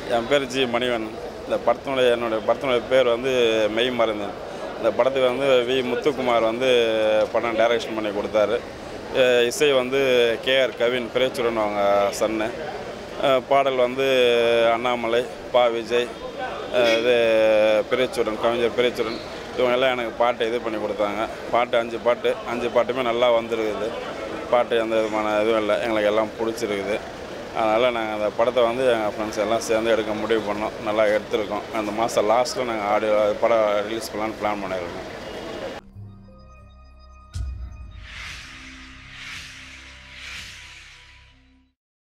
என் பேர் ஜி மணிவன் இந்த படத்தினுடைய என்னுடைய படத்தினுடைய பேர் வந்து மெய் மருந்து இந்த படத்துக்கு வந்து வி முத்துக்குமார் வந்து படம் டைரக்ஷன் பண்ணி கொடுத்தாரு அஹ் இசை வந்து கேஆர் கவின் பிரேச்சுரன் அவங்க சன்னு அஹ் பாடல் வந்து அண்ணாமலை பா விஜய் அஹ் இது பிரேச்சுரன் கவிஞர் பிரேச்சுரன் இவங்க எல்லாம் எனக்கு பாட்டு இது பண்ணி கொடுத்தாங்க பாட்டு அஞ்சு பாட்டு அஞ்சு பாட்டுமே நல்லா வந்திருக்குது பாட்டு எந்த விதமான இதுவும் இல்லை எங்களுக்கு எல்லாம் பிடிச்சிருக்குது அதனால் நாங்கள் அந்த படத்தை வந்து எங்கள் ஃப்ரெண்ட்ஸ் எல்லாம் சேர்ந்து எடுக்க முடிவு பண்ணோம் நல்லா எடுத்திருக்கோம் அந்த மாதம் லாஸ்ட்டில் நாங்கள் ஆடியோ படம் ரிலீஸ் பண்ணலான்னு பிளான் பண்ணியிருக்கோம்